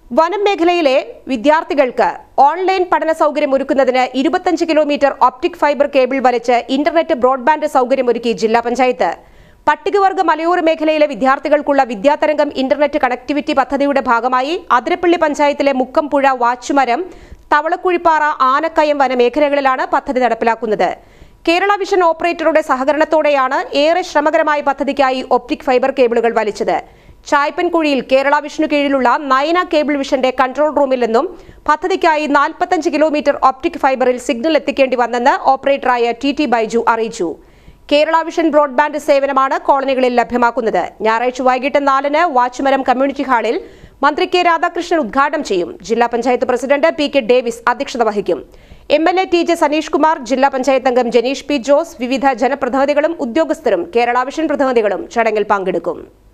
വനം മേഖലയിലെ വിദ്യാർത്ഥികൾക്ക് ഓൺലൈൻ പഠന സൗകര്യം ഒരുക്കുന്നതിന് ഇരുപത്തഞ്ച് കിലോമീറ്റർ ഒപ്റ്റിക് ഫൈബർ കേബിൾ വലിച്ച് ഇന്റർനെറ്റ് ബ്രോഡ്ബാൻഡ് സൗകര്യമൊരുക്കി ജില്ലാ പഞ്ചായത്ത് പട്ടികവർഗ മലയോര മേഖലയിലെ വിദ്യാർത്ഥികൾക്കുള്ള വിദ്യാതരംഗം ഇന്റർനെറ്റ് കണക്ടിവിറ്റി പദ്ധതിയുടെ ഭാഗമായി അതിരപ്പള്ളി പഞ്ചായത്തിലെ മുക്കംപുഴ വാച്ചുമരം തവളക്കുഴിപ്പാറ ആനക്കയം വനമേഖലകളിലാണ് പദ്ധതി നടപ്പിലാക്കുന്നത് കേരള വിഷൻ ഓപ്പറേറ്ററുടെ സഹകരണത്തോടെയാണ് ഏറെ ശ്രമകരമായ പദ്ധതിക്കായി ഒപ്റ്റിക് ഫൈബർ കേബിളുകൾ വലിച്ചത് ചായ്പൻകുഴിയിൽ കേരള വിഷനു കീഴിലുള്ള നയന കേബിൾ വിഷന്റെ കൺട്രോൾ റൂമിൽ നിന്നും പദ്ധതിക്കായി നാൽപ്പത്തഞ്ച് കിലോമീറ്റർ ഒപ്റ്റിക് ഫൈബറിൽ സിഗ്നൽ എത്തിക്കേണ്ടി വന്നെന്ന് ഓപ്പറേറ്ററായ ടി ടി ബൈജു അറിയിച്ചു കേരള വിഷൻ ബ്രോഡ്ബാൻഡ് സേവനമാണ് കോളനികളിൽ ലഭ്യമാക്കുന്നത് ഞായറാഴ്ച വൈകിട്ട് നാലിന് വാച്ചുമരം കമ്മ്യൂണിറ്റി ഹാളിൽ മന്ത്രി കെ രാധാകൃഷ്ണൻ ഉദ്ഘാടനം ചെയ്യും ജില്ലാ panchayat president P K Davis അധ്യക്ഷത വഹിക്കും M L A T J Saneesh Kumar ജില്ലാ പഞ്ചായത്ത് അംഗം ജനീഷ് പി ജോസ് വിവിധ ജനപ്രതിനിധികളും ഉദ്യോഗസ്ഥരും കേരള വിഷൻ പ്രതിനിധികളും ചടങ്ങിൽ പങ്കെടുക്കും